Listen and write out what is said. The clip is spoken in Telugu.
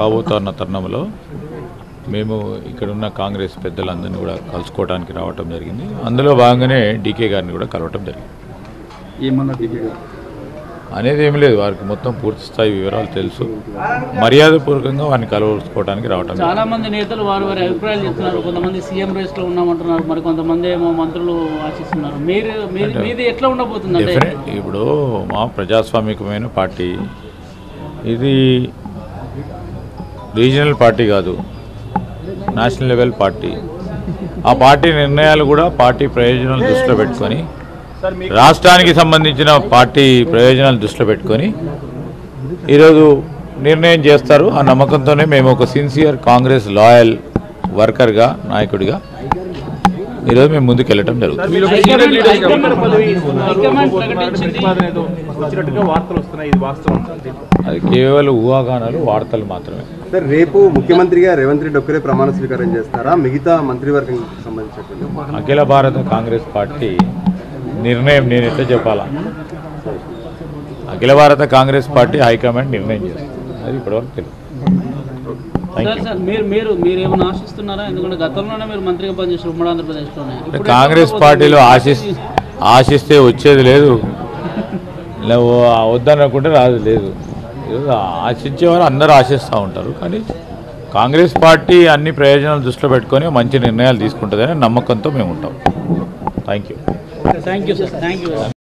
కాబోతున్న తరుణంలో మేము ఇక్కడున్న కాంగ్రెస్ పెద్దలందరినీ కూడా కలుసుకోవడానికి రావటం జరిగింది అందులో భాగంగానే డీకే గారిని కూడా కలవటం జరిగింది ఏమన్నా డీకే గారు అనేది ఏం లేదు వారికి మొత్తం పూర్తి స్థాయి వివరాలు తెలుసు మర్యాదపూర్వకంగా వారిని కలుసుకోవడానికి రావటం జరిగింది. చాలా మంది నేతలు వారి వారి అభిప్రాయాలు చెప్తున్నారు కొంతమంది సీఎం రేస్ లో ఉన్నామంటున్నారు మరి కొంతమంది ఏమో మంత్రులు ఆశిస్తున్నారు మీరు మీరు మీది ఎట్లా ఉండబోతుంది అంటే డెఫినెట్ ఇప్పుడు మా ప్రజాస్వామికమైన పార్టీ ఇది రీజనల్ పార్టీ కాదు నేషనల్ లెవెల్ పార్టీ ఆ పార్టీ నిర్ణయాలు కూడా పార్టీ ప్రయోజనాలు దృష్టిలో పెట్టుకొని రాష్ట్రానికి సంబంధించిన పార్టీ ప్రయోజనాలు దృష్టిలో పెట్టుకొని ఈరోజు నిర్ణయం చేస్తారు ఆ నమ్మకంతోనే మేము ఒక సిన్సియర్ కాంగ్రెస్ లాయల్ వర్కర్గా నాయకుడిగా ఈరోజు మేము ముందుకు వెళ్ళటం జరుగుతుంది మీరు ఒక హైకమాండ్- సీనియర్ లీడర్ గా హైకమాండ్ పదవి హైకమాండ్ ఇస్తున్నారు. ప్రకటించింది. ప్రతిపాదన ఏదో వచ్చినట్టుగా వార్తలు వస్తున్నాయి ఇది వాస్తవం అది కేవలం ఊహాగానాలు వార్తలు మాత్రమే సార్ రేపు ముఖ్యమంత్రిగా రేవంత్ రెడ్డి ఒక్కరే ప్రమాణ స్వీకారం చేస్తారా మిగతా మంత్రివర్గం సంబంధించినటువంటి అఖిల భారత కాంగ్రెస్ పార్టీ నిర్ణయం నేను ఎట్లా చెప్పాలా అఖిల భారత కాంగ్రెస్ పార్టీ హైకమాండ్ నిర్ణయం చేస్తుంది అది ఇప్పటివరకు తెలియదు థ్యాంక్ సార్ యూ సార్ మీరు మీరు మీరు ఏమైనా ఆశిస్తున్నారా ఎందుకంటే గతంలోనే మీరు మంత్రిగా పనిచేసారు ఉమ్మడి ఆంధ్రప్రదేశ్లోనే ఇప్పుడు కాంగ్రెస్ ఎట్లా పార్టీలో ఉండబోతుంది? ఆశిస్ ఆశిస్తే వచ్చేది లేదు ఇలా వద్దనుకుంటే రాదు లేదు ఏదో ఆశించేవారు అందరూ ఆశిస్తూ ఉంటారు కానీ కాంగ్రెస్ పార్టీ అన్ని ప్రయోజనాలు దృష్టిలో పెట్టుకొని మంచి నిర్ణయాలు తీసుకుంటుందని నమ్మకంతో మేము ఉంటాం thank you thank you sir thank you